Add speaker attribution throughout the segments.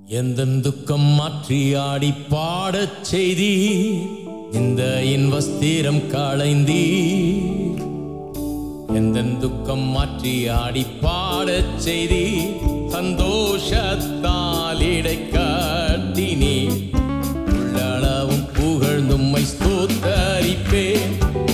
Speaker 1: எந்த துக்கம் மாற்றி ஆடி பாடச் செய்தி இந்த இன்வஸ்திரம் களைந்தி எந்த துக்கம் மாற்றி ஆடி பாடச் செய்தி சந்தோஷத்தால் இடை காட்டினே உள்ளளவும் புகழ்ந்தும்மை ஸ்தோத்தரிப்பேன்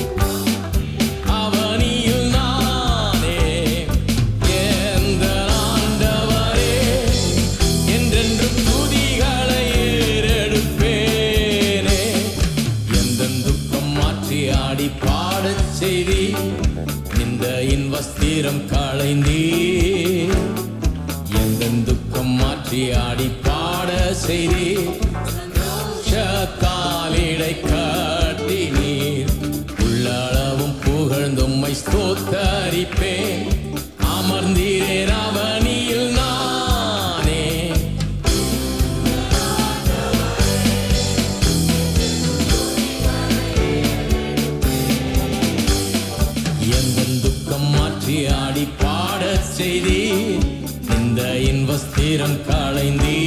Speaker 1: அவனியில் நானே எந்த ஆண்டவரே என்றென்றும் துதிகளை ஏறெடுப்பேனே எந்த துக்கம் மாற்றி ஆடி பாடச் செய்தி இந்த இன்வஸ்திரம் களைந்தீ எந்த துக்கம் மாற்றி ஆடி பாட செய்தி காலிடை காட்டி நீர் உள்ளளவும் புகழ்ந்தும்மை ஸ்தோத்தரிப்பேன் அமர்ந்தீரே ரவணியில் நானே எந்த துக்கம் மாற்றி ஆடி பாடச் செய்தி இந்த இன்வஸ்திரம் களைந்தீ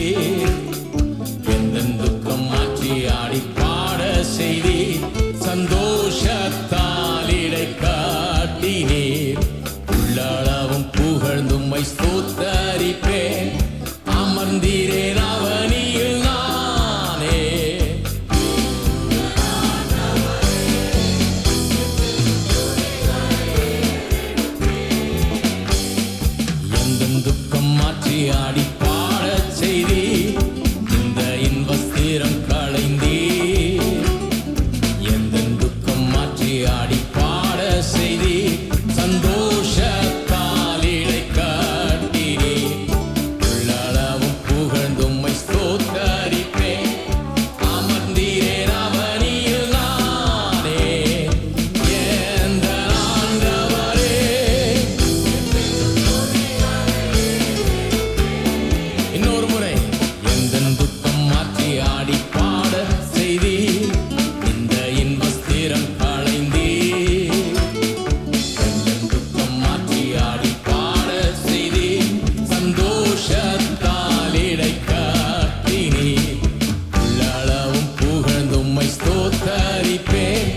Speaker 1: எந்த துக்கம் மாற்றி ஆடி பாட செய்தி சந்தோஷத்தால் இடை காட்டினீர் உள்ளளவும் புகழ்ந்தும்மை ஸ்தோத்தரிப்பேன் அமர்ந்தீரேன் அவனியில் நானே எந்த துக்கம் மாற்றி ஆடி பாடச் செய்தி இந்த இன்வஸ்திரம் களைந்தீ எந்த துக்கம் மாற்றி ஆடி பாட செய்தி சந்தோஷத்தால் இடை காட்டினே உள்ளளவும் புகழ்ந்தும்மை ஸ்தோத்தரிப்பேன் அமர்ந்தீரே அவனியில் நானே எந்த ஆண்டவரே இன்னொரு முறை எந்த துக்கம் மாற்றி ஆடி பாட செய்தி இந்த இன்வஸ்திரம் களைந்தீ எந்த துக்கம் மாற்றி ஆடி பாட செய்தி சந்தோஷத்தால் இடை காட்டினீ உள்ளளவும் புகழ்ந்தும்மை ஸ்தோத்தரிப்பேன்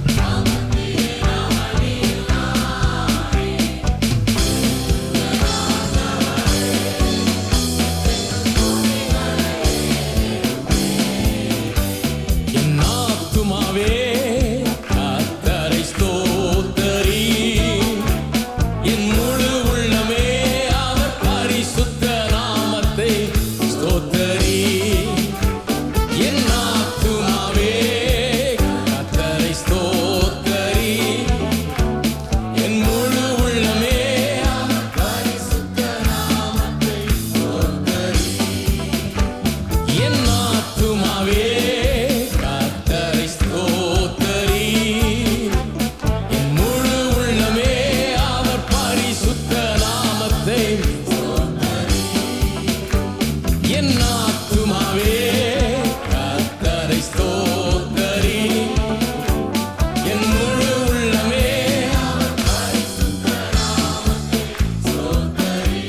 Speaker 1: என் ஆத்துமாவே கர்த்தரை ஸ்தோத்தரி என் முழு உள்ளமே அவர் பரிசுத்த நாமத்தை ஸ்தோத்தரி என் ஆத்துமாவே கர்த்தரை ஸ்தோத்தரி என் முழு உள்ளமே அவர் பரிசுத்த நாமத்தை ஸ்தோத்தரி என் ஆத்துமாவே கர்த்தரை ஸ்தோத்தரி என் முழு உள்ளமே அவர் பரிசுத்த நாமத்தை ஸ்தோத்தரி என் ஆத்துமாவே கர்த்தரை ஸ்தோத்தரி என் முழு உள்ளமே அவர் பரிசுத்த நாமத்தை ஸ்தோத்தரி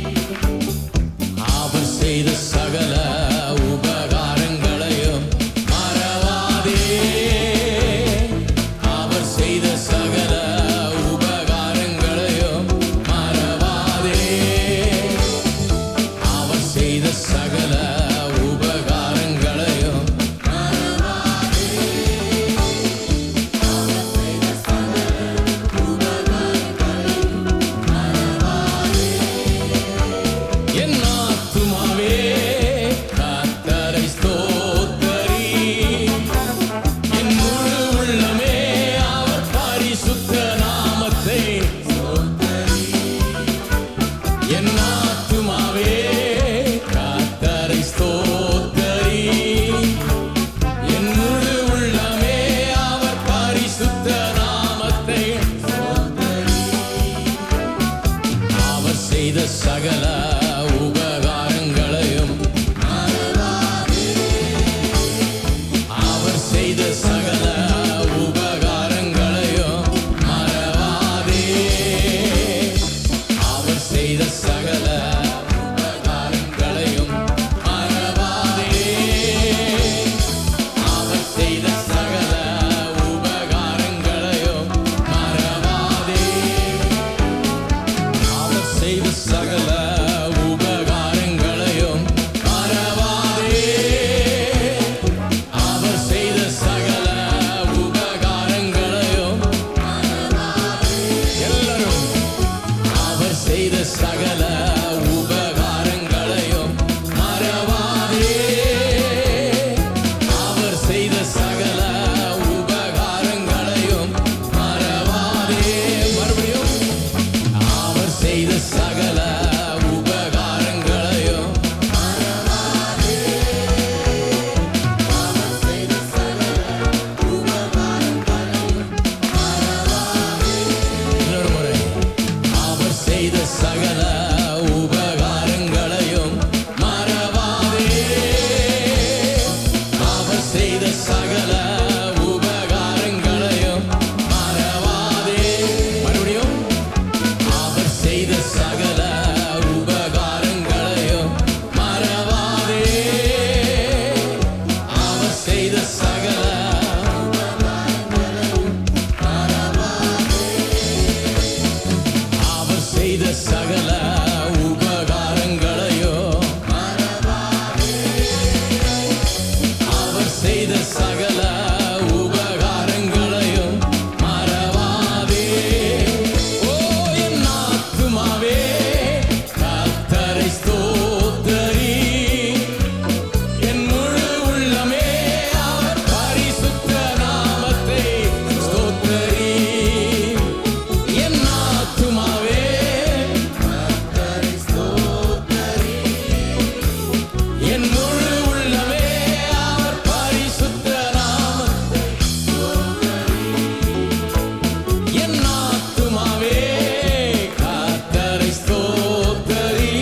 Speaker 1: அவர் செய்த சகல உபகாரங்களையும் மறவாதே அவர் செய்த சகல உபகாரங்களையும் மறவாதே அவர் செய்த சகல உபகாரங்களையும் என் ஆத்துமாவே கர்த்தரை ஸ்தோத்தரி என் முழு உள்ளமே அவர் பரிசுத்த நாமத்தை ஸ்தோத்தரி என் ஆத்துமாவே கர்த்தரை ஸ்தோத்தரி என் முழு உள்ளமே அவர் பரிசுத்த நாமத்தை ஸ்தோத்தரி அவர் செய்த சகல உபகாரங்களையும் அவர் செய்த சகல உபகாரங்களையும் மறவாதே அவர் செய்த சகல உபகாரங்களையும் செய்த சகல உபகாரங்களையும் மறவாதே அவர் செய்த சகல உபகாரங்களையும் மறவாதே மறுபடியும் அவர் செய்த சகல உபகாரங்களையும் இன்னொரு முறை அவர் செய்த சகல உபகாரங்களையும் மறவாதே அவர் செய்த சகல உபகாரங்களையும் மறவாதே மறுபடியும் அவர் செய்த சகல உபகாரங்களையும் மறவாதே அவர் செய்த சகல அவர் செய்த சகல உபகாரங்களையோ அவர் செய்த சகல உபகாரங்களையும் மறவாதே ஓ என் ஆத்துமாவே கர்த்தரை ஸ்தோத்தரி என் முழு உள்ளமே அவர் பரிசுத்த நாமத்தை ஸ்தோத்தரி என் ஆத்துமாவே என் முழு உள்ளமே அவர் பரிசுத்த நாமத்தை என் ஆத்துமாவே கர்த்தரை ஸ்தோத்தரி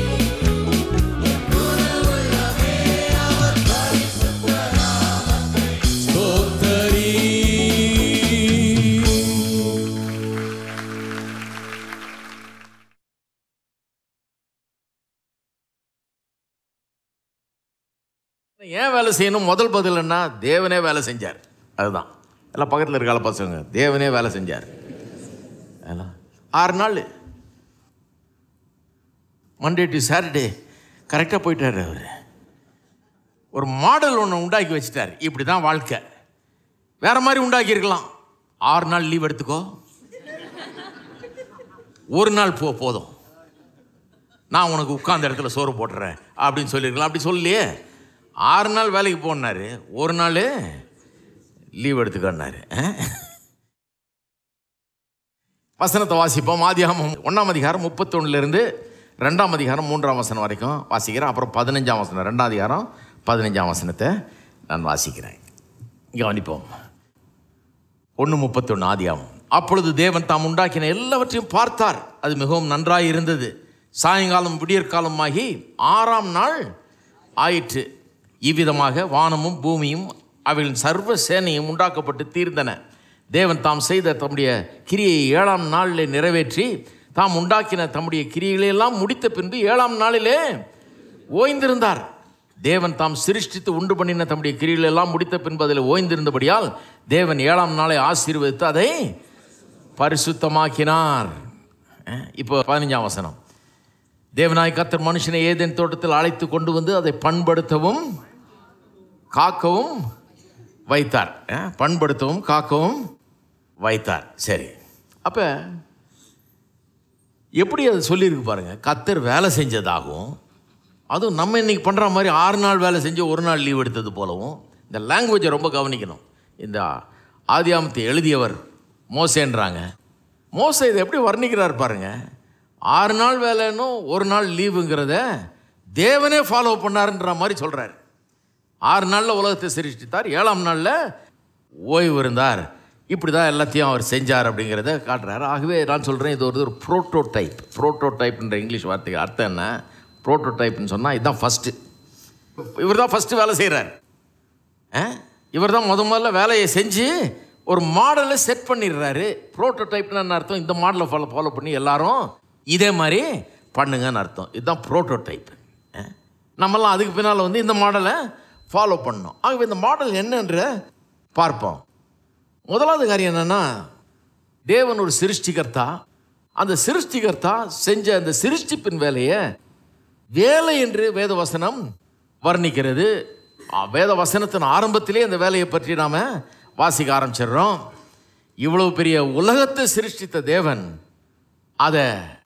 Speaker 1: ஸ்தோத்தரி
Speaker 2: ஏன் வேலை செய்யணும் முதல் பதில் என்ன தேவனே வேலை செஞ்சார் அதுதான் எல்லாம் பக்கத்தில் இருக்கால பசங்க தேவனே வேலை செஞ்சார் எல்லாம் ஆறு நாள் மண்டே டு சாட்டர்டே கரெக்டாக போயிட்டார் அவர் ஒரு மாடல் ஒன்று உண்டாக்கி வச்சிட்டார் இப்படி தான் வாழ்க்கை வேற மாதிரி உண்டாக்கியிருக்கலாம் ஆறு நாள் லீவ் எடுத்துக்கோ ஒரு நாள் போ போதும் நான் உனக்கு உட்கார்ந்த இடத்துல சோறு போட்டுறேன் அப்படின்னு சொல்லியிருக்கலாம் அப்படி சொல்லலையே ஆறு நாள் வேலைக்கு போனாரு ஒரு நாள் லீவ் எடுத்துக்கன்னாரு வசனத்தை வாசிப்போம் ஆதியாகமம் ஒன்றாம் அதிகாரம் முப்பத்தொன்னுலேருந்து ரெண்டாம் அதிகாரம் மூன்றாம் வசனம் வரைக்கும் வாசிக்கிறேன் அப்புறம் பதினஞ்சாம் வசனம் ரெண்டாம் அதிகாரம் பதினஞ்சாம் வசனத்தை நான் வாசிக்கிறேன் இங்கே கவனிப்போம் ஒன்று முப்பத்தொன்று ஆதியாமம் அப்பொழுது தேவன் தாம் உண்டாக்கின எல்லாவற்றையும் பார்த்தார் அது மிகவும் நன்றாய் இருந்தது சாயங்காலம் விடியற்காலமாகி ஆறாம் நாள் ஆயிற்று இவ்விதமாக வானமும் பூமியும் அவைகளின் சர்வ சேனையும் உண்டாக்கப்பட்டு தீர்ந்தன தேவன் தாம் செய்த தம்முடைய கிரியை ஏழாம் நாளிலே நிறைவேற்றி தாம் உண்டாக்கின தம்முடைய கிரியைகளையெல்லாம் முடித்த பின்பு ஏழாம் நாளிலே ஓய்ந்திருந்தார் தேவன் தாம் சிருஷ்டித்து உண்டு பண்ணின தம்முடைய கிரிகள் எல்லாம் முடித்த பின்பு அதில் ஓய்ந்திருந்தபடியால் தேவன் ஏழாம் நாளை ஆசீர்வதித்து அதை பரிசுத்தமாக்கினார் அஹ், இப்போ பதினஞ்சாம் வசனம் தேவனாய் கத்தர் மனுஷனை ஏதேன் தோட்டத்தில் அழைத்து கொண்டு வந்து அதை பண்படுத்தவும் காக்கவும் வைத்தார் அஹ், பண்படுத்தவும் காக்கவும் வைத்தார் சரி அப்போ எப்படி அது சொல்லியிருக்கு பாருங்க கத்தர் வேலை செஞ்சதாகவும் அதுவும் நம்ம இன்னைக்கு பண்ணுற மாதிரி ஆறு நாள் வேலை செஞ்சு ஒரு நாள் லீவ் எடுத்தது போலவும் இந்த லாங்குவேஜை ரொம்ப கவனிக்கணும் இந்த ஆதியாமத்தை எழுதியவர் மோசேன்றாங்க மோசே இதை எப்படி வர்ணிக்கிறார் பாருங்க ஆறு நாள் வேலைன்னும் ஒரு நாள் லீவுங்கிறத தேவனே ஃபாலோ பண்ணாருன்ற மாதிரி சொல்கிறார் ஆறு நாளில் உலகத்தை சிருஷ்டித்தார் ஏழாம் நாளில் ஓய்வு இருந்தார் இப்படி தான் எல்லாத்தையும் அவர் செஞ்சார் அப்படிங்கிறத காட்டுறாரு ஆகவே நான் சொல்கிறேன் இது ஒரு ஒரு ப்ரோட்டோடைப் ப்ரோட்டோடைப்ன்ற இங்கிலீஷ் வார்த்தைக்கு அர்த்தம் என்ன ப்ரோட்டோடைப்னு சொன்னால் இதுதான் ஃபஸ்ட்டு இவர் தான் ஃபஸ்ட்டு வேலை செய்கிறார் இவர் தான் முத முதல்ல வேலையை செஞ்சு ஒரு மாடலை செட் பண்ணிடுறாரு ப்ரோட்டோடைப்னு என்ன அர்த்தம் இந்த மாடலை ஃபாலோ ஃபாலோ பண்ணி எல்லாரும் இதே மாதிரி பண்ணுங்கன்னு அர்த்தம் இதுதான் ப்ரோட்டோடைப் நம்மலாம் அதுக்கு பின்னால் வந்து இந்த மாடலை ஃபாலோ பண்ணோம் ஆகவே இந்த மாடல் என்னன்ற பார்ப்போம் முதலாவது காரியம் என்னன்னா தேவன் ஒரு சிருஷ்டிகர்த்தா அந்த சிருஷ்டிகர்த்தா செஞ்ச அந்த சிருஷ்டிப்பின் வேலையை வேலை என்று வேதவசனம் வர்ணிக்கிறது ஆ, வேதவசனத்தின் ஆரம்பத்திலே அந்த வேலையை பற்றி நாம் வாசிக்க ஆரம்பிச்சிடுறோம் இவ்வளவு பெரிய உலகத்தை சிருஷ்டித்த தேவன் அதை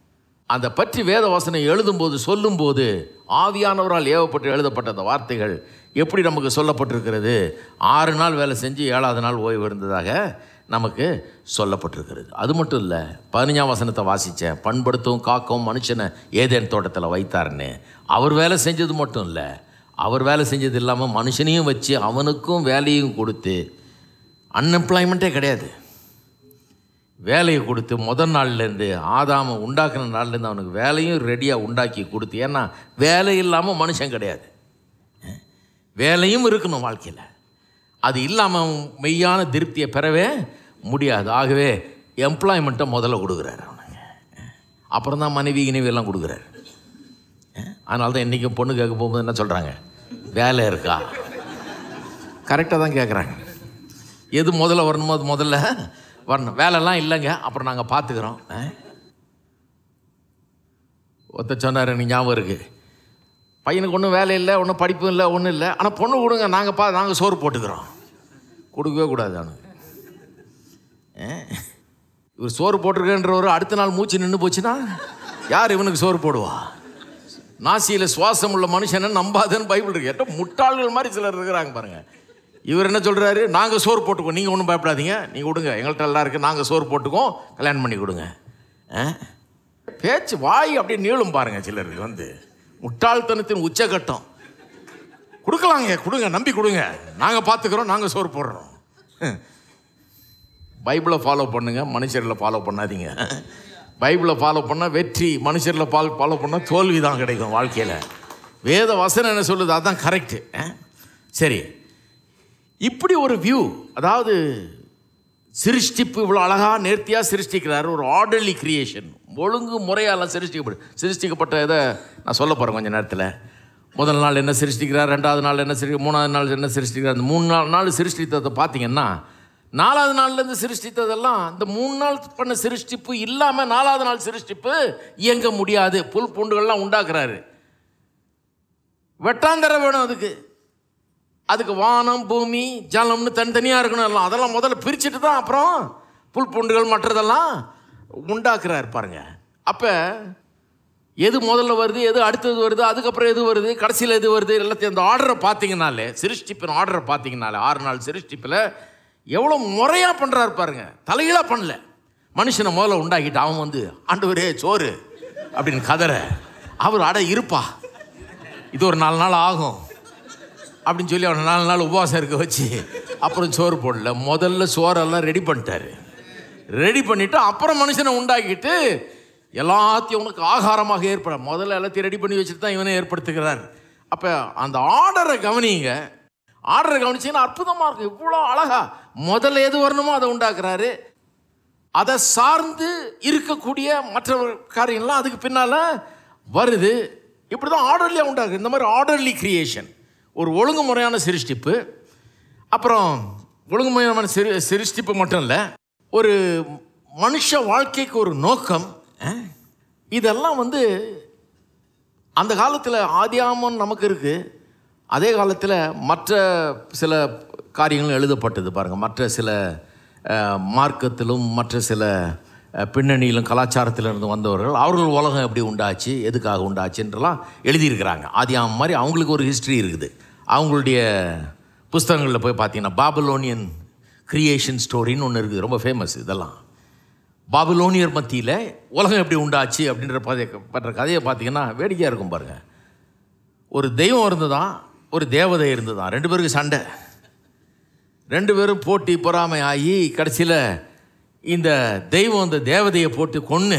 Speaker 2: அந்த பற்றி வேத வசனம் எழுதும்போது சொல்லும்போது ஆவியானவரால் ஏவப்பட்டு எழுதப்பட்ட அந்த வார்த்தைகள் எப்படி நமக்கு சொல்லப்பட்டிருக்கிறது ஆறு நாள் வேலை செஞ்சு ஏழாவது நாள் ஓய்வு இருந்ததாக நமக்கு சொல்லப்பட்டிருக்கிறது அது மட்டும் இல்லை பதினஞ்சாம் வசனத்தை வாசித்தேன் பண்படுத்தவும் காக்கவும் மனுஷனை ஏதேன் தோட்டத்தில் வைத்தாருன்னு அவர் வேலை செஞ்சது மட்டும் இல்லை அவர் வேலை செஞ்சது இல்லாமல் மனுஷனையும் வச்சு அவனுக்கும் வேலையும் கொடுத்து அன்எம்ப்ளாய்மெண்ட்டே கிடையாது வேலையை கொடுத்து முதல் நாள்லேருந்து ஆதாமை உண்டாக்குன நாள்லேருந்து அவனுக்கு வேலையும் ரெடியாக உண்டாக்கி கொடுத்து ஏன்னா வேலை இல்லாமல் மனுஷன் கிடையாது அஹ். வேலையும் இருக்கணும் வாழ்க்கையில் அது இல்லாமல் அவன் மெய்யான திருப்தியை பெறவே முடியாது ஆகவே எம்ப்ளாய்மெண்ட்டை முதல்ல கொடுக்குறாரு அவனுக்கு அஹ். அப்புறம் தான் மனைவி கிணிவி எல்லாம் கொடுக்குறாரு அதனால தான் இன்றைக்கும் பொண்ணு கேட்க போகும்போது என்ன சொல்கிறாங்க வேலை இருக்கா கரெக்டாக தான் கேட்குறாங்க எது முதல்ல வரணுமோ அது முதல்ல வரணும் வேலைலாம் இல்லைங்க அப்புறம் நாங்கள் பார்த்துக்குறோம் ஆ? ஒருத்தர் சொன்னார் எனக்கு ஞாபகம் இருக்குது பையனுக்கு ஒன்றும் வேலை இல்லை ஒன்றும் படிப்பும் இல்லை ஒன்றும் இல்லை ஆனால் பொண்ணு கொடுங்க நாங்கள் பா நாங்கள் சோறு போட்டுக்கிறோம் கொடுக்கவே கூடாது அவனுக்கு ஆ? இவர் சோறு போட்டிருக்கன்றவர் அடுத்த நாள் மூச்சு நின்று போச்சுன்னா யார் இவனுக்கு சோறு போடுவா நாசியில் சுவாசம் உள்ள மனுஷனை நம்பாதுன்னு பைபிள் இருக்கு ஏட்டோ முட்டாள்கள் மாதிரி சிலர் இருக்கிறாங்க பாருங்க இவர் என்ன சொல்கிறாரு நாங்கள் சோறு போட்டுக்கோம் நீங்கள் ஒன்றும் பயப்படாதீங்க நீங்கள் விடுங்க எங்கள்கிட்ட எல்லாம் இருக்குது நாங்கள் சோறு போட்டுக்கோம் கல்யாணம் பண்ணி கொடுங்க ஆ? பேச்சு வாய் அப்படியே நீளும் பாருங்க சிலருக்கு வந்து முட்டாள்தனத்தின் உச்சகட்டம் கொடுக்கலாங்க கொடுங்க நம்பி கொடுங்க நாங்கள் பார்த்துக்குறோம் நாங்கள் சோறு போடுறோம் பைபிளை ஃபாலோ பண்ணுங்க மனுஷரில் ஃபாலோ பண்ணாதீங்க பைபிளை ஃபாலோ பண்ணால் வெற்றி மனுஷரில் ஃபாலோ ஃபாலோ பண்ணால் தோல்வி தான் கிடைக்கும் வாழ்க்கையில் வேத வசனம் என்ன சொல்லுது அதுதான் கரெக்டு சரி இப்படி ஒரு வியூ அதாவது சிருஷ்டிப்பு இவ்வளோ அழகாக நேர்த்தியாக சிருஷ்டிக்கிறார் ஒரு ஆர்டர்லி கிரியேஷன் ஒழுங்கு முறையால் சிருஷ்டிக்கப்படு சிருஷ்டிக்கப்பட்ட இதை நான் சொல்ல போகிறேன் கொஞ்சம் நேரத்தில் முதல் நாள் என்ன சிருஷ்டிக்கிறார் ரெண்டாவது நாள் என்ன சிருஷ்டி மூணாவது நாள் என்ன சிருஷ்டிக்கிறார் அந்த மூணு நாள் நாள் சிருஷ்டித்ததை பார்த்தீங்கன்னா நாலாவது நாள்லேருந்து சிருஷ்டித்ததெல்லாம் இந்த மூணு நாள் பண்ண சிருஷ்டிப்பு இல்லாமல் நாலாவது நாள் சிருஷ்டிப்பு இயங்க முடியாது புல் பூண்டுகள்லாம் உண்டாக்குறாரு வெட்டாந்தர வேணும் அதுக்கு அதுக்கு வானம் பூமி ஜலம்னு தனித்தனியாக இருக்கணும் எல்லாம் அதெல்லாம் முதல்ல பிரிச்சுட்டு தான் அப்புறம் புல் பூண்டுகள் மற்றதெல்லாம் உண்டாக்குறாரு பாருங்க அப்போ எது முதல்ல வருது எது அடுத்தது வருது அதுக்கப்புறம் எது வருது கடைசியில் எது வருது எல்லாத்தையும் அந்த ஆர்டரை பார்த்தீங்கனாலே சிருஷ்டிப்பின் ஆர்டரை பார்த்தீங்கனாலே ஆறு நாள் சிருஷ்டிப்பில் எவ்வளோ முறையாக பண்ணுறாரு பாருங்க தலைகீழாக பண்ணல மனுஷனை முதல்ல உண்டாக்கிட்டு அவன் வந்து ஆண்டவரே சோறு அப்படின்னு கதற அவர் அட இருப்பா இது ஒரு நாலு நாள் ஆகும் அப்படின்னு சொல்லி அவனை நாலு நாள் உபவாசம் இருக்க வச்சு அப்புறம் சோறு போடல முதல்ல சோறெல்லாம் ரெடி பண்ணிட்டாரு ரெடி பண்ணிவிட்டு அப்புறம் மனுஷனை உண்டாக்கிட்டு எல்லாத்தையும் உனக்கு ஆகாரமாக ஏற்பட முதல்ல எல்லாத்தையும் ரெடி பண்ணி வச்சுட்டு தான் இவனை ஏற்படுத்துகிறார் அப்போ அந்த ஆர்டரை கவனிங்க ஆர்டரை கவனிச்சிங்கன்னா அற்புதமாக இருக்கும் இவ்வளோ அழகா முதல்ல எது வரணுமோ அதை உண்டாக்குறாரு அதை சார்ந்து இருக்கக்கூடிய மற்ற காரியங்கள்லாம் அதுக்கு பின்னால் வருது இப்படி தான் ஆர்டர்லியாக உண்டாகுது இந்த மாதிரி ஆர்டர்லி கிரியேஷன் ஒரு ஒழுங்குமுறையான சிருஷ்டிப்பு அப்புறம் ஒழுங்குமுறையான சிறு சிருஷ்டிப்பு மட்டும் இல்லை ஒரு மனுஷ வாழ்க்கைக்கு ஒரு நோக்கம் அஹ், இதெல்லாம் வந்து அந்த காலத்தில் ஆதியாமம் நமக்கு இருக்குது அதே காலத்தில் மற்ற சில காரியங்களும் எழுதப்பட்டது பாருங்கள் மற்ற சில அஹ், மார்க்கத்திலும் மற்ற சில அஹ், பின்னணியிலும் கலாச்சாரத்திலிருந்து வந்தவர்கள் அவர்கள் உலகம் எப்படி உண்டாச்சு எதுக்காக உண்டாச்சுன்றலாம் எழுதியிருக்கிறாங்க ஆதியாமம் மாதிரி அவங்களுக்கு ஒரு ஹிஸ்ட்ரி இருக்குது அவங்களுடைய புஸ்தகங்களில் போய் பார்த்தீங்கன்னா பாபிலோனியன் கிரியேஷன் ஸ்டோரின்னு ஒன்று இருக்குது ரொம்ப ஃபேமஸ் இதெல்லாம் பாபிலோனியர் மத்தியில் உலகம் எப்படி உண்டாச்சு அப்படின்ற பதைய பற்ற கதையை பார்த்தீங்கன்னா வேடிக்கையாக இருக்கும் பாருங்கள் ஒரு தெய்வம் இருந்துதான் ஒரு தேவதை இருந்துதான் ரெண்டு பேருக்கு சண்டை ரெண்டு பேரும் போட்டி பொறாமை ஆகி கடைசியில் இந்த தெய்வம் இந்த தேவதையை போட்டு கொன்று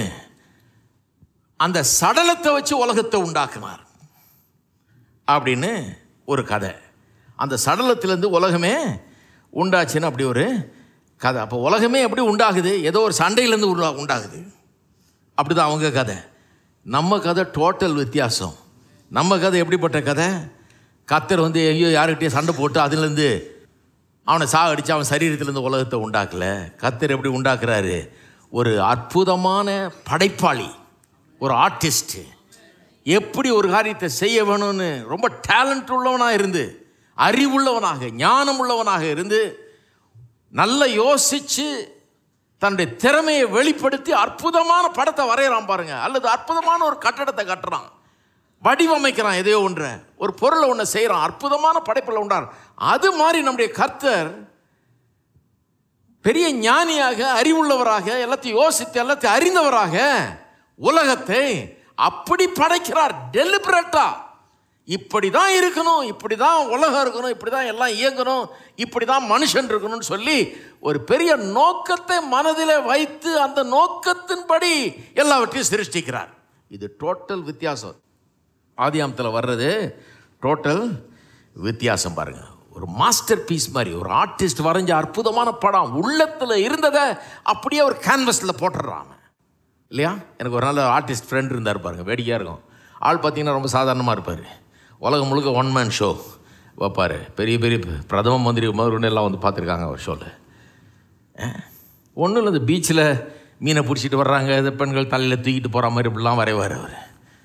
Speaker 2: அந்த சடலத்தை வச்சு உலகத்தை உண்டாக்குனார் அப்படின்னு ஒரு கதை அந்த சடலத்திலேருந்து உலகமே உண்டாச்சுன்னு அப்படி ஒரு கதை அப்போ உலகமே எப்படி உண்டாகுது ஏதோ ஒரு சண்டையிலேருந்து உண்டா உண்டாகுது அப்படிதான் அவங்க கதை நம்ம கதை டோட்டல் வித்தியாசம் நம்ம கதை எப்படிப்பட்ட கதை கத்தர் வந்து எங்கேயோ யாருக்கிட்டேயும் சண்டை போட்டு அதுலேருந்து அவனை சாக அடித்து அவன் சரீரத்திலேருந்து உலகத்தை உண்டாக்கல கத்தர் எப்படி உண்டாக்குறாரு ஒரு அற்புதமான படைப்பாளி ஒரு ஆர்டிஸ்ட்டு எப்படி ஒரு காரியத்தை செய்ய வேணும்னு ரொம்ப டேலண்ட் உள்ளவனாக இருந்து அறிவுள்ளவனாக ஞானம் உள்ளவனாக இருந்து நல்லா யோசித்து தன்னுடைய திறமையை வெளிப்படுத்தி அற்புதமான படத்தை வரைகிறான் பாருங்க அல்லது அற்புதமான ஒரு கட்டடத்தை கட்டுறான் வடிவமைக்கிறான் எதையோ ஒன்றை ஒரு பொருளை ஒன்று செய்கிறான் அற்புதமான படைப்பில் உண்டார் அது மாதிரி நம்முடைய கர்த்தர் பெரிய ஞானியாக அறிவுள்ளவராக எல்லாத்தையும் யோசித்து எல்லாத்தையும் அறிந்தவராக உலகத்தை அப்படி படைக்கிறார் டெலிபரேட்டா இப்படி தான் இருக்கணும் இப்படி தான் உலகம் இருக்கணும் இப்படி தான் எல்லாம் இயங்கணும் இப்படி தான் மனுஷன் இருக்கணும்னு சொல்லி ஒரு பெரிய நோக்கத்தை மனதிலே வைத்து அந்த நோக்கத்தின்படி எல்லாவற்றையும் சிருஷ்டிக்கிறார் இது டோட்டல் வித்தியாசம் ஆதியாமத்தில் வர்றது டோட்டல் வித்தியாசம் பாருங்க ஒரு மாஸ்டர் பீஸ் மாதிரி ஒரு ஆர்டிஸ்ட் வரைஞ்ச அற்புதமான படம் உள்ளத்தில் இருந்ததை அப்படியே ஒரு கேன்வஸில் போட்டுடுறாங்க இல்லையா எனக்கு ஒரு நாள் ஆர்டிஸ்ட் ஃப்ரெண்ட் இருந்தார் பாருங்க வேடிக்கையாக இருக்கும் ஆள் பார்த்தீங்கன்னா ரொம்ப சாதாரணமாக இருப்பார் உலகம் முழுக்க ஒன் மேன் ஷோ வைப்பார் பெரிய பெரிய பிரதம மந்திரி முதல்வர்கள் எல்லாம் வந்து பார்த்துருக்காங்க ஒரு ஷோவில் ஒன்றும் இல்லை இந்த பீச்சில் மீனை பிடிச்சிட்டு வர்றாங்க இந்த பெண்கள் தலையில் தூக்கிட்டு போகிற மாதிரி இப்படிலாம் வரைவார் அவர்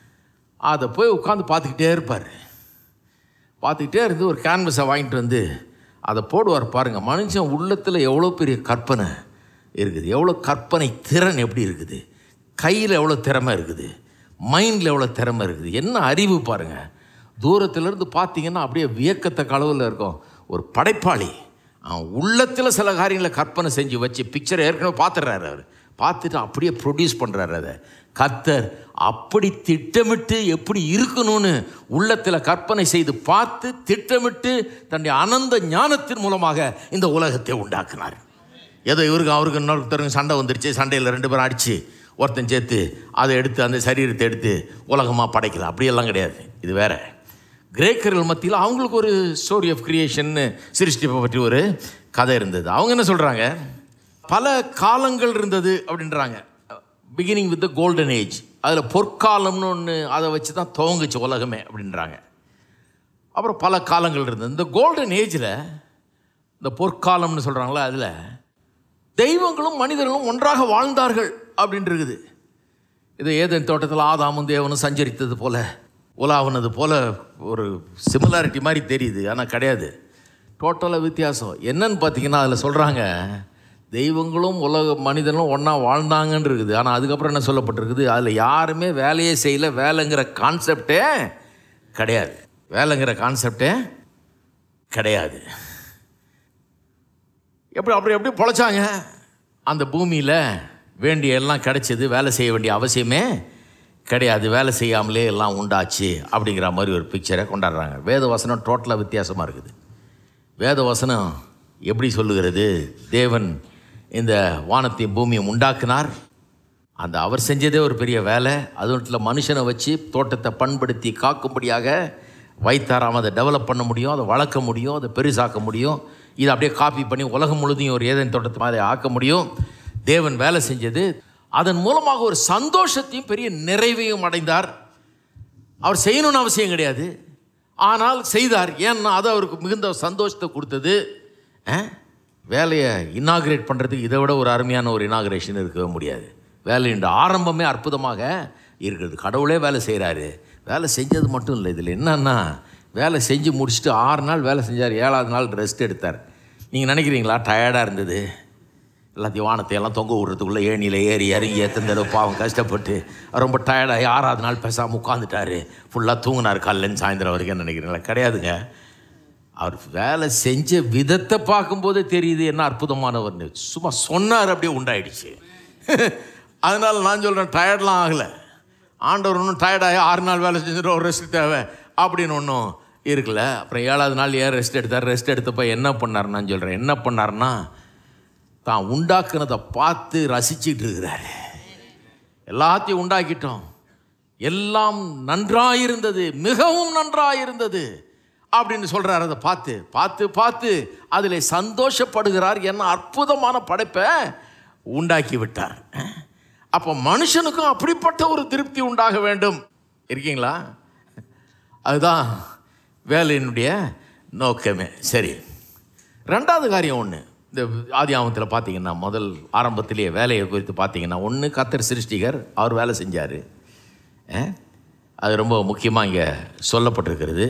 Speaker 2: அதை போய் உட்காந்து பார்த்துக்கிட்டே இருப்பார் பார்த்துக்கிட்டே இருந்து ஒரு கேன்வஸை வாங்கிட்டு வந்து அதை போடுவார் பாருங்கள் மனுஷன் உள்ளத்தில் எவ்வளோ பெரிய கற்பனை இருக்குது எவ்வளோ கற்பனை திறன் எப்படி இருக்குது கையில் எவ்வளோ திறமை இருக்குது மைண்டில் எவ்வளோ திறமை இருக்குது என்ன அறிவு பாருங்கள் தூரத்துலேருந்து பார்த்தீங்கன்னா அப்படியே வியக்கத்தக்க அளவில் இருக்கும் ஒரு படைப்பாளி அவன் உள்ளத்தில் சில காரியங்களை கற்பனை செஞ்சு வச்சு பிக்சரை ஏற்கனவே பார்த்துடுறாரு அவர் பார்த்துட்டு அப்படியே ப்ரொடியூஸ் பண்ணுறாரு அதை கர்த்தர் அப்படி திட்டமிட்டு எப்படி இருக்கணும்னு உள்ளத்தில் கற்பனை செய்து பார்த்து திட்டமிட்டு தன்னுடைய அனந்த ஞானத்தின் மூலமாக இந்த உலகத்தை உண்டாக்குனார் ஏதோ இவருக்கு அவருக்கு இன்னொருத்தருங்க சண்டை வந்துருச்சு சண்டையில் ரெண்டு பேரும் அடித்து ஒருத்தன் சேர்த்து அதை எடுத்து அந்த சரீரத்தை எடுத்து உலகமாக படைக்கலாம் அப்படியெல்லாம் கிடையாது இது வேற கிரேக்கர்கள் மத்தியில் அவங்களுக்கு ஒரு ஸ்டோரி ஆஃப் கிரியேஷன்னு சிருஷ்டிப்பை பற்றி ஒரு கதை இருந்தது அவங்க என்ன சொல்கிறாங்க பல காலங்கள் இருந்தது அப்படின்றாங்க beginning with the golden age அதில் பொற்காலம்னு ஒன்று அதை வச்சு தான் துவங்குச்சு உலகமே அப்படின்றாங்க அப்புறம் பல காலங்கள் இருந்தது இந்த கோல்டன் ஏஜில் இந்த பொற்காலம்னு சொல்கிறாங்களே அதில் தெய்வங்களும் மனிதர்களும் ஒன்றாக வாழ்ந்தார்கள் அப்படின்னு இருக்குது இது ஏதேன் தோட்டத்தில் ஆதாமும் தேவனும் சஞ்சரித்தது போல உலாவுனது போல ஒரு சிமிலாரிட்டி மாதிரி தெரியுது ஆனால் கிடையாது டோட்டலாக வித்தியாசம் என்னன்னு பார்த்தீங்கன்னா அதில் சொல்கிறாங்க தெய்வங்களும் உலக மனிதனும் ஒன்றா வாழ்ந்தாங்கன்னு இருக்குது ஆனால் அதுக்கப்புறம் என்ன சொல்லப்பட்டிருக்குது அதில் யாருமே வேலையே செய்யல வேலைங்கிற கான்செப்டே கிடையாது வேலைங்கிற கான்செப்டே கிடையாது எப்படி அப்படி எப்படி பொழைச்சாங்க அந்த பூமியில் வேண்டிய எல்லாம் கிடைச்சது வேலை செய்ய வேண்டிய அவசியமே கிடையாது வேலை செய்யாமலே எல்லாம் உண்டாச்சு அப்படிங்கிற மாதிரி ஒரு பிக்சரை கொண்டாடுறாங்க வேத வசனம் டோட்டலாக வித்தியாசமாக இருக்குது வேத வசனம் எப்படி சொல்லுகிறது தேவன் இந்த வானத்தையும் பூமியை உண்டாக்குனார் அந்த அவர் செஞ்சதே ஒரு பெரிய வேலை அது மட்டும் இல்லை மனுஷனை வச்சு தோட்டத்தை பண்படுத்தி காக்கும்படியாக வைத்தாராம் அதை டெவலப் பண்ண முடியும் அதை வளர்க்க முடியும் அதை பெருசாக்க முடியும் இதை அப்படியே காப்பி பண்ணி உலகம் முழுதையும் ஒரு ஏதேன் தோட்டத்தை மாதிரி ஆக்க முடியும் தேவன் வேலை செஞ்சது அதன் மூலமாக ஒரு சந்தோஷத்தையும் பெரிய நிறைவையும் அடைந்தார் அவர் செய்யணும்னு அவசியம் கிடையாது ஆனால் செய்தார் ஏன்னா அது அவருக்கு மிகுந்த சந்தோஷத்தை கொடுத்தது அஹ், வேலையை இனாகிரேட் பண்ணுறதுக்கு இதை விட ஒரு அருமையான ஒரு இனாகிரேஷன் இருக்கவே முடியாது வேலையின் ஆரம்பமே அற்புதமாக இருக்குது கடவுளே வேலை செய்கிறாரு வேலை செஞ்சது மட்டும் இல்லை இதில் என்னன்னா வேலை செஞ்சு முடிச்சுட்டு ஆறு நாள் வேலை செஞ்சார் ஏழாவது நாள் ரெஸ்ட் எடுத்தார் நீங்கள் நினைக்கிறீங்களா டயர்டாக இருந்தது எல்லாத்தையும் வானத்தை எல்லாம் தொங்க விடுறதுக்குள்ளே ஏணியில் ஏறி இறங்கி எத்தனை தடவை பாவம் கஷ்டப்பட்டு ரொம்ப டயர்டாகி ஆறாவது நாள் பேசாமல் உட்காந்துட்டாரு ஃபுல்லாக தூங்கினார் காலையிலேருந்து சாயந்தரம் வரைக்கும் நினைக்கிறீங்களா கிடையாதுங்க அவர் வேலை செஞ்ச விதத்தை பார்க்கும்போதே தெரியுது என்ன அற்புதமானவர்னு சும்மா சொன்னார் அப்படியே உண்டாயிடுச்சு அதனால நான் சொல்கிறேன் டயர்ட்லாம் ஆகலை ஆண்டவர் ஒன்றும் டயர்டாகி ஆறு நாள் வேலை செஞ்சுட்டு ஒரு ரெஸ்ட் தேவை அப்படின்னு ஒன்றும் இருக்குல்ல அப்புறம் ஏழாவது நாள் ஏன் ரெஸ்ட் எடுத்தார் ரெஸ்ட் எடுத்தப்ப என்ன பண்ணார் நான் சொல்கிறேன் என்ன பண்ணார்னா தான் உண்டாக்குனதை பார்த்து ரசிச்சிட்டு இருக்கிறாரு எல்லாத்தையும் உண்டாக்கிட்டோம் எல்லாம் நன்றாயிருந்தது மிகவும் நன்றாயிருந்தது அப்படின்னு சொல்றாரு அதை பார்த்து பார்த்து பார்த்து அதில் சந்தோஷப்படுகிறார் என்ன அற்புதமான படைப்பை உண்டாக்கி விட்டார் அப்போ மனுஷனுக்கும் அப்படிப்பட்ட ஒரு திருப்தி உண்டாக வேண்டும் இருக்கீங்களா அதுதான் வேலையினுடைய நோக்கமே சரி ரெண்டாவது காரியம் ஒன்று இந்த ஆதி ஆமத்தில் பார்த்தீங்கன்னா முதல் ஆரம்பத்திலேயே வேலையை குறித்து பார்த்தீங்கன்னா ஒன்று கத்தர் சிருஷ்டிகர் அவர் வேலை செஞ்சார் அது ரொம்ப முக்கியமாக இங்கே சொல்லப்பட்டிருக்கிறது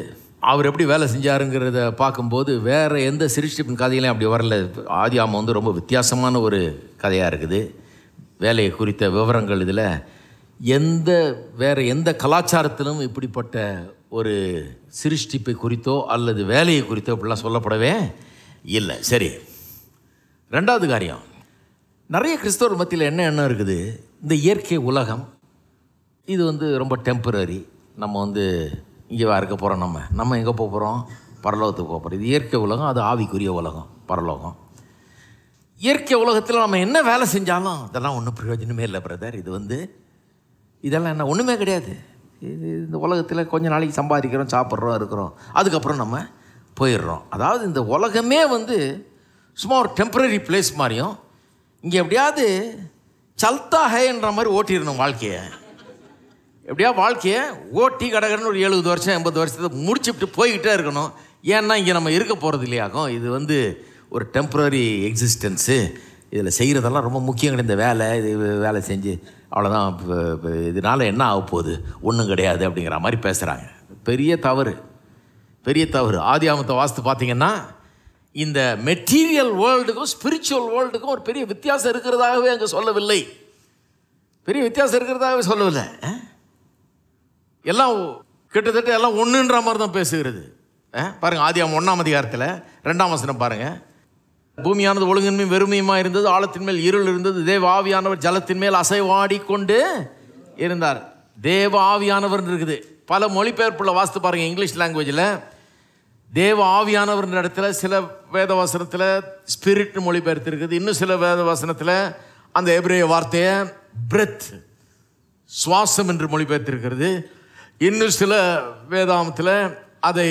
Speaker 2: அவர் எப்படி வேலை செஞ்சாருங்கிறத பார்க்கும்போது வேறு எந்த சிருஷ்டிப்பின் கதையிலையும் அப்படி வரல ஆதியாமம் வந்து ரொம்ப வித்தியாசமான ஒரு கதையாக இருக்குது வேலையை குறித்த விவரங்கள் இதில் எந்த வேறு எந்த கலாச்சாரத்திலும் இப்படிப்பட்ட ஒரு சிருஷ்டிப்பை குறித்தோ அல்லது வேலையை குறித்தோ இப்படிலாம் சொல்லப்படவே இல்லை சரி ரெண்டாவது காரியம் நிறைய கிறிஸ்தவர் மத்தியில் என்ன எண்ணம் இருக்குது இந்த இயற்கை உலகம் இது வந்து ரொம்ப டெம்பரரி நம்ம வந்து இங்கே இருக்க போகிறோம் நம்ம நம்ம எங்கே போக போகிறோம் பரலோகத்துக்கு போக போகிறோம் இது இயற்கை உலகம் அது ஆவிக்குரிய உலகம் பரலோகம் இயற்கை உலகத்தில் நம்ம என்ன வேலை செஞ்சாலும் இதெல்லாம் ஒன்றும் பிரயோஜனமே இல்லை பிரதர் இது வந்து இதெல்லாம் என்ன ஒன்றுமே கிடையாது இது இந்த உலகத்தில் கொஞ்ச நாளைக்கு சம்பாதிக்கிறோம் சாப்பிட்றோம் இருக்கிறோம் அதுக்கப்புறம் நம்ம போயிடுறோம் அதாவது இந்த உலகமே வந்து சும்மா ஒரு டெம்பரரி பிளேஸ் மாதிரியும் இங்கே எப்படியாவது சல்தா ஹேன்ற மாதிரி ஓட்டிடணும் வாழ்க்கையை எப்படியா வாழ்க்கையை ஓட்டி கடகடன்னு ஒரு எழுபது வருஷம் எண்பது வருஷத்தை முடிச்சுட்டு போய்கிட்டே இருக்கணும் ஏன்னா இங்கே நம்ம இருக்க போகிறது இல்லையாக்கும் இது வந்து ஒரு டெம்பரரி எக்ஸிஸ்டன்ஸு இதில் செய்கிறதெல்லாம் ரொம்ப முக்கியம் கிடையாது இந்த வேலை இது வேலை செஞ்சு அவ்வளோதான் இப்போ இப்போ இதனால் என்ன ஆக போகுது ஒன்றும் கிடையாது அப்படிங்கிற மாதிரி பேசுகிறாங்க பெரிய தவறு பெரிய தவறு ஆதியாமத்தை வாஸ்து பார்த்தீங்கன்னா இந்த மெட்டீரியல் வேர்ல்டுக்கும் ஸ்பிரிச்சுவல் வேர்ல்டுக்கும் ஒரு பெரிய வித்தியாசம் இருக்கிறதாகவே அங்கே சொல்லவில்லை பெரிய வித்தியாசம் இருக்கிறதாகவே சொல்லவில்லை ஆ? எல்லாம் கிட்டத்தட்ட எல்லாம் ஒன்றுன்ற மாதிரி தான் பேசுகிறது ஆ? பாருங்க ஆதியாம் ஒன்றாம் அதிகாரத்தில் ரெண்டாம் வசனம் பாருங்க பூமியானது ஒழுங்கின்மை வெறுமையுமா இருந்தது ஆழத்தின் மேல் இருள் இருந்தது தேவ ஆவியானவர் ஜலத்தின் மேல் அசைவாடி கொண்டு இருந்தார் தேவ ஆவியானவர் இருக்குது பல மொழிபெயர்ப்புள்ள வாஸ்து பாருங்க இங்கிலீஷ் லாங்குவேஜில் தேவ ஆவியானவர்ன்ற இடத்துல சில வேத வசனத்தில் ஸ்பிரிட் மொழிபெயர்த்திருக்குது இன்னும் சில வேத வசனத்தில் அந்த எபிரேய வார்த்தையை பிரெத் சுவாசம் என்று மொழிபெயர்த்திருக்கிறது இன்னும் சில வேதாமத்தில் அதை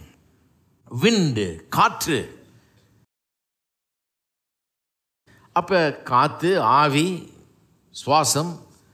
Speaker 2: விண்டு காற்று அப்போ காற்று ஆவி சுவாசம்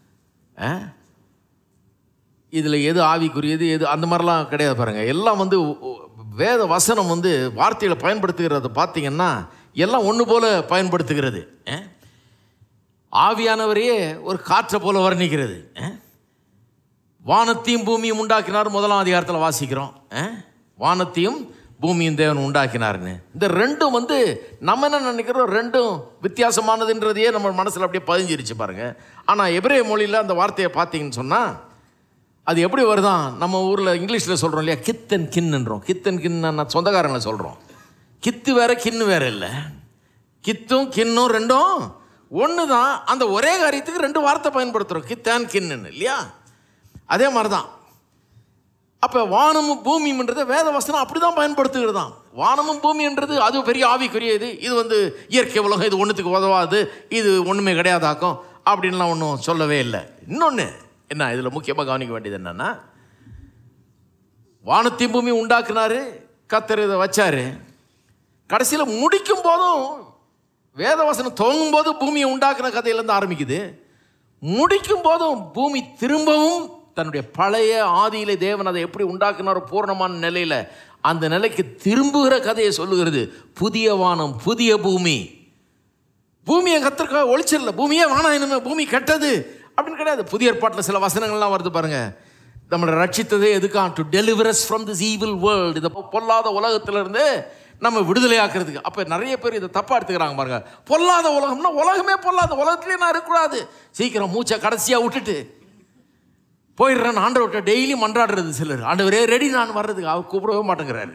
Speaker 2: இதில் எது ஆவிக்குரியது எது அந்த மாதிரிலாம் கிடையாது பாருங்கள் எல்லாம் வந்து ஒ- ஒ- வேத வசனம் வந்து வார்த்தைகளை பயன்படுத்துகிறத பார்த்தீங்கன்னா எல்லாம் ஒன்று போல பயன்படுத்துகிறது அஹ்? ஆவியானவரையே ஒரு காற்றை போல வர்ணிக்கிறது அஹ்? வானத்தையும் பூமியும் உண்டாக்கினார் முதலாம் அதிகாரத்தில் வாசிக்கிறோம் அஹ்? வானத்தையும் பூமியும் தேவன் உண்டாக்கினார்னு இந்த ரெண்டும் வந்து நம்ம என்ன நினைக்கிறோம் ரெண்டும் வித்தியாசமானதுன்றதையே நம்ம மனசில் அப்படியே பதிஞ்சிருச்சு பாருங்க ஆனால் எபிரேய மொழியில் அந்த வார்த்தையை பார்த்தீங்கன்னு சொன்னால் அது எப்படி வருதான் நம்ம ஊரில் இங்கிலீஷில் சொல்கிறோம் இல்லையா கித் அண்ட் கின்னுன்றோம் கித் அண்ட் கின்னு சொந்தக்காரங்களை சொல்கிறோம் கித்து வேற கின்னு வேற இல்லை கித்தும் கின்னும் ரெண்டும் ஒன்று தான் அந்த ஒரே காரியத்துக்கு ரெண்டு வார்த்தை பயன்படுத்துகிறோம் கித் அண்ட் கின்னு இல்லையா அதே மாதிரி தான் அப்போ வானமும் பூமியும்ன்றது வேத வசனம் அப்படி தான் பயன்படுத்துகிறது தான் வானமும் பூமின்றது அது பெரிய ஆவிக்குரியது இது வந்து இயற்கை உலகம் இது ஒன்றுத்துக்கு உதவாது இது ஒன்றுமே கிடையாதாக்கும் அப்படின்லாம் ஒன்றும் சொல்லவே இல்லை இன்னொன்று என்ன இதில் முக்கியமாக கவனிக்க வேண்டியது என்னன்னா வானத்தையும் பூமி உண்டாக்குனாரு கத்தர் இதை வச்சாரு கடைசியில் முடிக்கும் போதும் வேதவசனம் துவங்கும் போது பூமியை உண்டாக்குன கதையிலேருந்து ஆரம்பிக்குது முடிக்கும் போதும் பூமி திரும்பவும் தன்னுடைய பழைய ஆதியிலே தேவன் அதை எப்படி உண்டாக்குனாரோ பூர்ணமான நிலையில் அந்த நிலைக்கு திரும்புகிற கதையை சொல்லுகிறது புதிய வானம் புதிய பூமி பூமியை கத்திருக்க ஒழிச்சிடல பூமியே வேணாம் இனிமே பூமி கெட்டது அப்படின்னு கிடையாது புதிய ஏற்பாட்டில் சில வசனங்கள்லாம் வருது பாருங்க நம்மளை ரட்சித்ததே எதுக்கா to deliver us from this evil world இதை பொல்லாத உலகத்திலிருந்து நம்ம விடுதலையாக்குறதுக்கு அப்போ நிறைய பேர் இதை தப்பாக எடுத்துக்கிறாங்க பாருங்க பொல்லாத உலகம்னா உலகமே பொல்லாத உலகத்திலே நான் இருக்கக்கூடாது சீக்கிரம் மூச்சை கடைசியாக விட்டுட்டு போயிடுறேன் ஆண்டவர்கிட்ட டெய்லி மன்றாடுறது சிலர் ஆண்டவரே ரெடி நான் வர்றதுக்கு அவர் கூப்பிடவே மாட்டேங்கிறாரு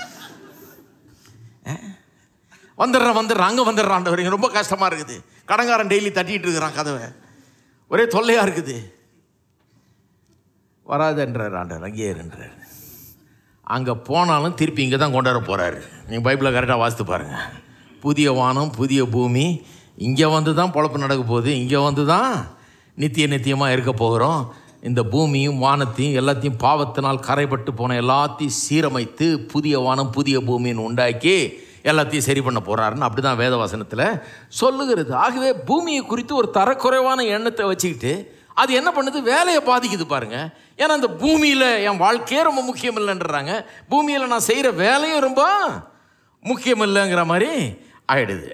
Speaker 2: வந்துடுறேன் வந்துடுறேன் அங்கே வந்துடுறான் ஆண்டவர் இங்க ரொம்ப கஷ்டமாக இருக்குது கடங்காரன் டெய்லி தட்டிட்டு இருக்கிறான் கதவை ஒரே தொல்லையாக இருக்குது வராதுன்றார் ஆண்டவர் அங்கேயே இருன்றார் அங்கே போனாலும் திருப்பி இங்கே தான் கொண்டாட போகிறாரு நீங்கள் பைபிளை கரெக்டாக வாசித்து பாருங்கள் புதிய வானம் புதிய பூமி இங்கே வந்து தான் பொழப்பு நடக்க போகுது இங்கே வந்து தான் நித்திய நித்தியமாக இருக்க போகிறோம் இந்த பூமியும் வானத்தையும் எல்லாத்தையும் பாவத்தினால் கரைப்பட்டு போன எல்லாத்தையும் சீரமைத்து புதிய வானம் புதிய பூமின்னு உண்டாக்கி எல்லாத்தையும் சரி பண்ண போகிறாருன்னு அப்படி தான் வேதவசனத்தில் சொல்லுகிறது ஆகவே பூமியை குறித்து ஒரு தரக்குறைவான எண்ணத்தை வச்சுக்கிட்டு அது என்ன பண்ணுது வேலையை பாதிக்குது பாருங்க ஏன்னா அந்த பூமியில் என் வாழ்க்கையே ரொம்ப முக்கியம் இல்லைன்றாங்க பூமியில் நான் செய்கிற வேலையும் ரொம்ப முக்கியம் இல்லைங்கிற மாதிரி ஆயிடுது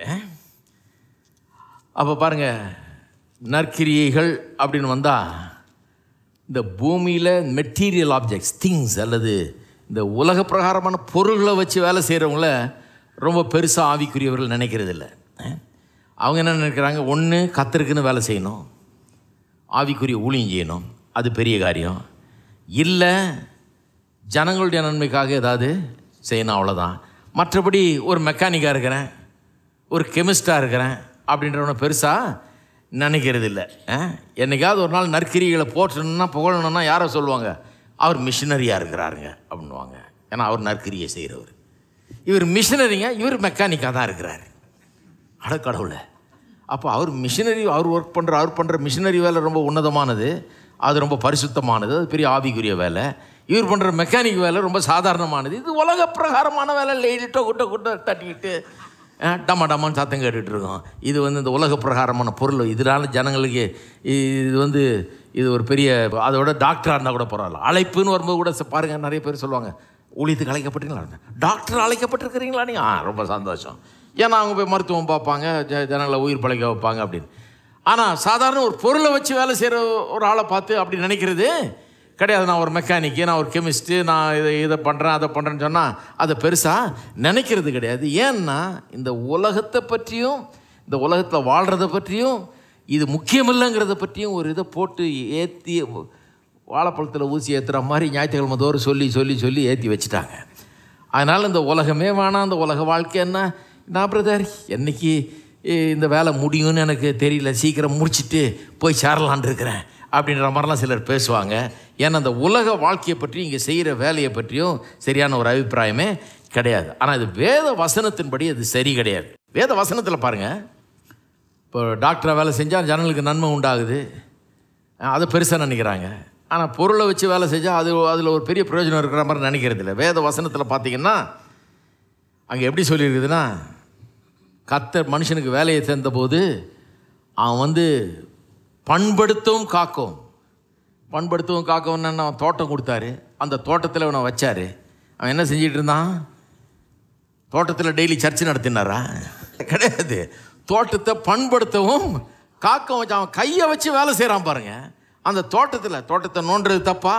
Speaker 2: அப்போ பாருங்க நற்கிரியைகள் அப்படின்னு வந்தால் இந்த பூமியில் மெட்டீரியல் ஆப்ஜெக்ட்ஸ் திங்ஸ் அல்லது இந்த உலக பிரகாரமான பொருள்களை வச்சு வேலை செய்கிறவங்கள ரொம்ப பெருசாக ஆவிக்குரியவர்கள் நினைக்கிறது இல்லை அவங்க என்ன நினைக்கிறாங்க ஒன்று கத்தருக்குன்னு வேலை செய்யணும் ஆவிக்குரிய ஊழியம் செய்யணும் அது பெரிய காரியம் இல்லை ஜனங்களுடைய நன்மைக்காக ஏதாவது செய்யணும் அவ்வளோதான் மற்றபடி ஒரு மெக்கானிக்காக இருக்கிறேன் ஒரு கெமிஸ்டாக இருக்கிறேன் அப்படின்றவன பெருசாக நினைக்கிறது இல்லை என்னைக்காவது ஒரு நாள் நற்கிரிகளை போட்டணும்னா புகழணும்னா யாரை சொல்லுவாங்க அவர் மிஷினரியாக இருக்கிறாருங்க அப்படின்வாங்க ஏன்னா அவர் நற்கிரியை செய்கிறவர் இவர் மிஷினரிங்க இவர் மெக்கானிக்காக தான் இருக்கிறாரு அட கடவுளை அப்போ அவர் மிஷினரி அவர் ஒர்க் பண்ணுற அவர் பண்ணுற மிஷினரி வேலை ரொம்ப உன்னதமானது அது ரொம்ப பரிசுத்தமானது அது பெரிய ஆவிக்குரிய வேலை இவர் பண்ணுற மெக்கானிக் வேலை ரொம்ப சாதாரணமானது இது உலக பிரகாரமான வேலை லேடிட்டோ குட்ட குட்ட தட்டிக்கிட்டு அஹ், டமா டமான்னு சத்தம் கேட்டுட்டு இருக்கோம் இது வந்து இந்த உலக பிரகாரமான பொருள் இதனால ஜனங்களுக்கு இது வந்து இது ஒரு பெரிய அதோட டாக்டராக இருந்தால் கூட பரவாயில்ல அழைப்புன்னு வரும்போது கூட ச- பாருங்க நிறைய பேர் சொல்லுவாங்க ஊழியத்துக்கு அழைக்கப்பட்டீங்களா டாக்டர் அழைக்கப்பட்டிருக்கிறீங்களா நீங்கள் ஆ ரொம்ப சந்தோஷம் ஏன்னா அவங்க போய் மருத்துவம் பார்ப்பாங்க ஜ- ஜனங்களை உயிர் பழைக்க வைப்பாங்க அப்படின்னு ஆனால் சாதாரண ஒரு பொருளை வச்சு வேலை செய்கிற ஒரு ஆளை பார்த்து அப்படி நினைக்கிறது கிடையாது நான் ஒரு மெக்கானிக்கு நான் ஒரு கெமிஸ்ட்டு நான் இதை இதை பண்ணுறேன் அதை பண்ணுறேன்னு சொன்னால் அதை பெருசாக நினைக்கிறது கிடையாது ஏன்னா இந்த உலகத்தை பற்றியும் இந்த உலகத்தில் வாழ்கிறத பற்றியும் இது முக்கியமில்லைங்கிறத பற்றியும் ஒரு இதை போட்டு ஏற்றி வாழைப்பழத்தில் ஊசி ஏற்றுற மாதிரி ஞாயிற்றுக்கிழமை தோறும் சொல்லி சொல்லி சொல்லி ஏற்றி வச்சுட்டாங்க அதனால் இந்த உலகமே வேணாம் இந்த உலக வாழ்க்கை என்ன நான் பிரதர் என்னைக்கு இ- இந்த வேலை முடியும்னு எனக்கு தெரியல சீக்கிரம் முடிச்சிட்டு போய் சேரலான் இருக்கிறேன் அப்படின்ற மாதிரிலாம் சிலர் பேசுவாங்க ஏன்னா அந்த உலக வாழ்க்கையை பற்றி இங்கே செய்கிற வேலையை பற்றியும் சரியான ஒரு அபிப்பிராயமே கிடையாது ஆனால் இது வேத வசனத்தின்படி அது சரி கிடையாது வேத வசனத்தில் பாருங்கள் இப்போ டாக்டரை வேலை செஞ்சால் ஜனங்களுக்கு நன்மை உண்டாகுது அஹ் அதை பெருசாக நினைக்கிறாங்க ஆனால் பொருளை வச்சு வேலை செஞ்சால் அது அதில் ஒரு பெரிய பிரயோஜனம் இருக்கிற மாதிரி நினைக்கிறது இல்லை வேத வசனத்தில் பார்த்தீங்கன்னா அங்கே எப்படி சொல்லியிருக்குதுன்னா கத்தர் மனுஷனுக்கு வேலையை சேர்ந்தபோது அவன் வந்து பண்படுத்தவும் காக்கும் பண்படுத்தவும் காக்கவும் அவன் தோட்டம் கொடுத்தாரு அந்த தோட்டத்தில் அவனை வச்சாரு அவன் என்ன செஞ்சிட்டு இருந்தான் தோட்டத்தில் டெய்லி சர்ச்சு நடத்தினாரா கிடையாது தோட்டத்தை பண்படுத்தவும் காக்க வச்சு அவன் கையை வச்சு வேலை செய்கிறான் பாருங்க அந்த தோட்டத்தில் தோட்டத்தை நோண்டுறது தப்பா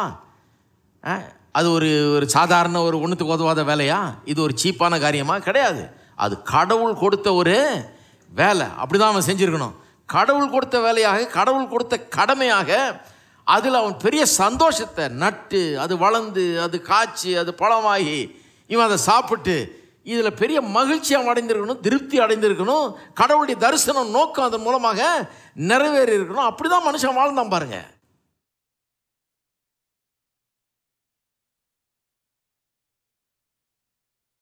Speaker 2: ஆ? அது ஒரு ஒரு சாதாரண ஒரு ஒன்றுத்துக்கு உதவாத வேலையா இது ஒரு சீப்பான காரியமா கிடையாது அது கடவுள் கொடுத்த ஒரு வேலை அப்படி தான் அவன் செஞ்சுருக்கணும் கடவுள் கொடுத்த வேலையாக கடவுள் கொடுத்த கடமையாக அதில் அவன் பெரிய சந்தோஷத்தை நட்டு அது வளர்ந்து அது காய்ச்சி அது பழமாகி இவன் அதை சாப்பிட்டு இதில் பெரிய மகிழ்ச்சி அவன் அடைந்திருக்கணும் திருப்தி அடைந்திருக்கணும் கடவுளுடைய தரிசனம் நோக்கம் அதன் மூலமாக நிறைவேறி இருக்கணும் அப்படி தான் மனுஷன் வாழ்ந்தான் பாருங்க